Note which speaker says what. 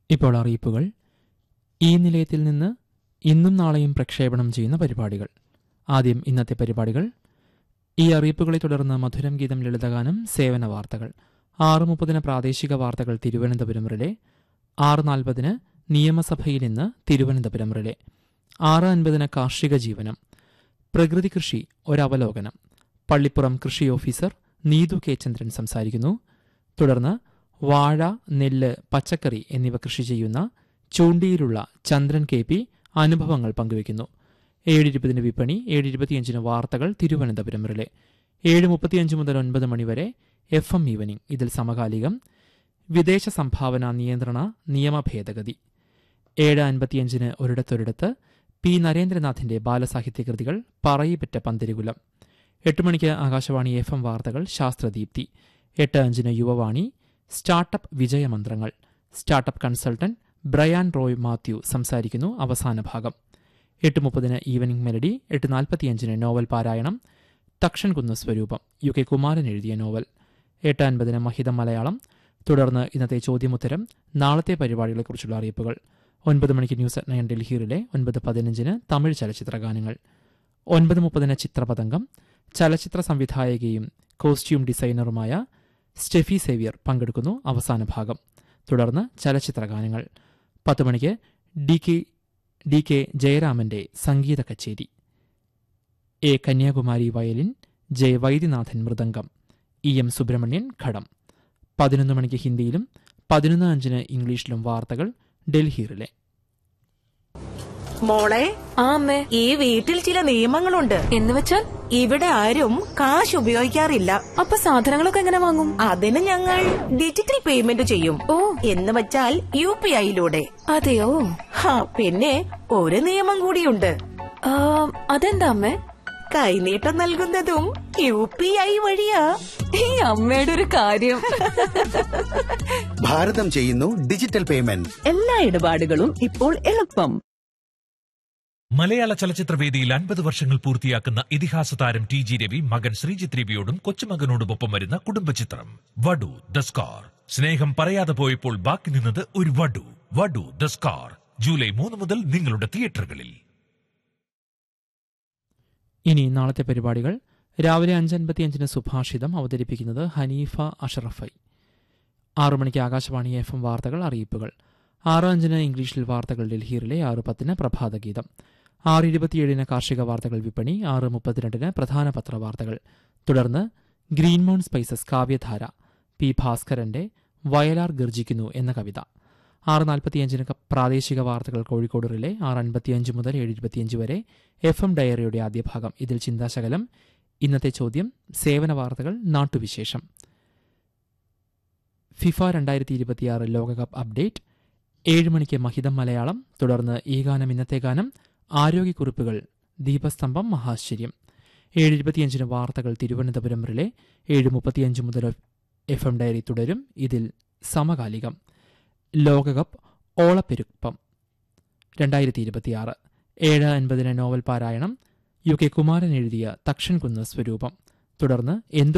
Speaker 1: ഇപ്പോൾ അറിയിപ്പുകൾ ഈ നിലയത്തിൽ നിന്ന് ഇന്നും നാളെയും പ്രക്ഷേപണം ചെയ്യുന്ന പരിപാടികൾ ആദ്യം ഇന്നത്തെ പരിപാടികൾ ഈ അറിയിപ്പുകളെ തുടർന്ന് മധുരം ഗീതം ലളിതഗാനം സേവന വാർത്തകൾ ആറ് മുപ്പതിന് പ്രാദേശിക വാർത്തകൾ തിരുവനന്തപുരം റിലേ ആറ് നാൽപ്പതിന് നിയമസഭയിൽ ഇന്ന് തിരുവനന്തപുരം റിലേ ആറ് അൻപതിന് കാർഷിക ജീവനം പ്രകൃതി കൃഷി ഒരവലോകനം പള്ളിപ്പുറം കൃഷി ഓഫീസർ നീതു കെ ചന്ദ്രൻ സംസാരിക്കുന്നു തുടർന്ന് വാഴ നെല്ല് പച്ചക്കറി എന്നിവ കൃഷി ചെയ്യുന്ന ചൂണ്ടിയിലുള്ള ചന്ദ്രൻ കെ പി അനുഭവങ്ങൾ പങ്കുവയ്ക്കുന്നു ഏഴ് ഇരുപതിന് വിപണി ഏഴ് ഇരുപത്തിയഞ്ചിന് വാർത്തകൾ തിരുവനന്തപുരം റിലെ ഏഴ് മുപ്പത്തിയഞ്ച് മുതൽ ഒൻപത് മണിവരെ എഫ് എം ഈവനിംഗ് ഇതിൽ സമകാലികം വിദേശ സംഭാവന നിയന്ത്രണ നിയമ ഭേദഗതി ഏഴ് അൻപത്തിയഞ്ചിന് ഒരിടത്തൊരിടത്ത് പി നരേന്ദ്രനാഥിന്റെ ബാലസാഹിത്യ കൃതികൾ പറയിപ്പറ്റ പന്തിരുകുലം എട്ട് മണിക്ക് ആകാശവാണി എഫ് എം വാർത്തകൾ ശാസ്ത്രദീപ്തി എട്ട് അഞ്ചിന് യുവവാണി സ്റ്റാർട്ടപ്പ് വിജയമന്ത്രങ്ങൾ സ്റ്റാർട്ടപ്പ് കൺസൾട്ടന്റ് ബ്രയാൻ റോയ് മാത്യു സംസാരിക്കുന്നു അവസാന ഭാഗം എട്ട് മുപ്പതിന് ഈവനിംഗ് മെലഡി എട്ട് നാൽപ്പത്തിയഞ്ചിന് നോവൽ പാരായണം തക്ഷൻ കുന്ന് സ്വരൂപം യു കെ കുമാരൻ എഴുതിയ നോവൽ എട്ട് അൻപതിന് മഹിതം മലയാളം തുടർന്ന് ഇന്നത്തെ ചോദ്യമുത്തരം നാളത്തെ പരിപാടികളെക്കുറിച്ചുള്ള അറിയിപ്പുകൾ ഒൻപത് മണിക്ക് ന്യൂസ് അറ്റ് നയൻ ഡൽഹിയിലെ ഒൻപത് പതിനഞ്ചിന് തമിഴ് ചലച്ചിത്ര ഗാനങ്ങൾ ഒൻപത് മുപ്പതിന് ചിത്രപതംഗം ചലച്ചിത്ര സംവിധായകയും കോസ്റ്റ്യൂം ഡിസൈനറുമായ സ്റ്റെഫി സേവിയർ പങ്കെടുക്കുന്നു അവസാന ഭാഗം തുടർന്ന് ചലച്ചിത്ര ഗാനങ്ങൾ പത്ത് മണിക്ക് ഡി കെ ഡി കെ ജയരാമന്റെ സംഗീത കച്ചേരി A Kanyakumari violin J Vaidyanathan mridangam E M Subrahmanyan ghatam പതിനൊന്ന് മണിക്ക് ഹിന്ദിയിലും പതിനൊന്ന് അഞ്ചിന് ഇംഗ്ലീഷിലും വാർത്തകൾ ഡൽഹിയിലെ
Speaker 2: മോളെ
Speaker 3: ആ അമ്മേ
Speaker 2: ഈ വീട്ടിൽ ചില നിയമങ്ങളുണ്ട്
Speaker 3: എന്ന് വെച്ചാൽ
Speaker 2: ഇവിടെ ആരും കാശ് ഉപയോഗിക്കാറില്ല
Speaker 3: അപ്പൊ സാധനങ്ങളൊക്കെ എങ്ങനെ വാങ്ങും
Speaker 2: അതിന് ഞങ്ങൾ ഡിജിറ്റൽ പേയ്മെന്റ് ചെയ്യും
Speaker 3: ഓ
Speaker 2: എന്ന് വെച്ചാൽ യു പി ഐയിലൂടെ
Speaker 3: അതെയോ
Speaker 2: ഹാ പിന്നെ ഒരു നിയമം കൂടിയുണ്ട്
Speaker 3: ആ, അതെന്താ അമ്മേ
Speaker 2: കൈനീട്ടം നൽകുന്നതും യു പി ഐ വഴിയാ
Speaker 3: ഈ അമ്മയുടെ ഒരു കാര്യം
Speaker 4: ഭാരതം ചെയ്യുന്നു ഡിജിറ്റൽ പേയ്മെന്റ്
Speaker 5: എല്ലാ ഇടപാടുകളും ഇപ്പോൾ എളുപ്പം
Speaker 6: മലയാള ചലച്ചിത്രവേദിയിൽ അൻപത് വർഷങ്ങൾ പൂർത്തിയാക്കുന്ന ഇതിഹാസ താരം ടി ജി രവി മകൻ ശ്രീജിത്ത് രവിയോടും കൊച്ചുമകനോടുമൊപ്പം വരുന്ന കുടുംബചിത്രം വടു ദ സ്കാർ സ്നേഹം പറയാതെ പോയപ്പോൾ ബാക്കി നിന്നത് ഒരു വടു വടു ദ സ്കാർ ജൂലൈ മൂന്ന് മുതൽ നിങ്ങളുടെ തിയേറ്ററുകളിൽ
Speaker 1: ഇനി നാളത്തെ പരിപാടികൾ രാവിലെ അഞ്ചൻപത്തിയഞ്ചിന് സുഭാഷിതം അവതരിപ്പിക്കുന്നത് ഹനീഫ അഷറഫൈ ആറു മണിക്ക് ആകാശവാണി എഫ് എം വാർത്തകൾ അറിയിപ്പുകൾ ആറ് അഞ്ചിന് ഇംഗ്ലീഷിൽ വാർത്തകൾ ഡൽഹിയിലെ ആറ് പത്തിന് പ്രഭാതഗീതം ആറ് ഇരുപത്തിയേഴിന് കാർഷിക വാർത്തകൾ വിപണി ആറ് മുപ്പത്തിരണ്ടിന് പ്രധാന പത്രവാർത്തകൾ തുടർന്ന് ഗ്രീൻമോൺ സ്പൈസസ് കാവ്യധാര പി ഭാസ്കരന്റെ വയലാർ ഗർജിക്കുന്നു എന്ന കവിത ആറ് നാൽപ്പത്തിയഞ്ചിന് ക- പ്രാദേശിക വാർത്തകൾ കോഴിക്കോട് റിലെ ആറ് അൻപത്തിയഞ്ച് മുതൽ ഏഴ് ഇരുപത്തിയഞ്ച് വരെ എഫ് എം ഡയറിയുടെ ആദ്യ ഭാഗം ഇതിൽ ചിന്താശകലം ഇന്നത്തെ ചോദ്യം സേവന വാർത്തകൾ നാട്ടുവിശേഷം ഫിഫ രണ്ടായിരത്തി ഇരുപത്തിയാറ് ലോകകപ്പ് അപ്ഡേറ്റ് ഏഴ് മണിക്ക് മഹിതം മലയാളം തുടർന്ന് ഈ ഗാനം ഇന്നത്തെ ഗാനം ആരോഗ്യക്കുറിപ്പുകൾ ദീപസ്തംഭം മഹാശ്ചര്യം ഏഴ് ഇരുപത്തിയഞ്ചിന് വാർത്തകൾ തിരുവനന്തപുരം റിലെ ഏഴ് മുപ്പത്തിയഞ്ച് മുതൽ എഫ് എം ഡയറി തുടരും ഇതിൽ സമകാലികം ലോകകപ്പ് ഓളപ്പെരുപ്പം രണ്ടായിരത്തി ഇരുപത്തിയാറ് ഏഴ് അൻപതിന് നോവൽ പാരായണം യു കെ കുമാരൻ എഴുതിയ തക്ഷൻ കുന്ന് സ്വരൂപം തുടർന്ന് എന്തു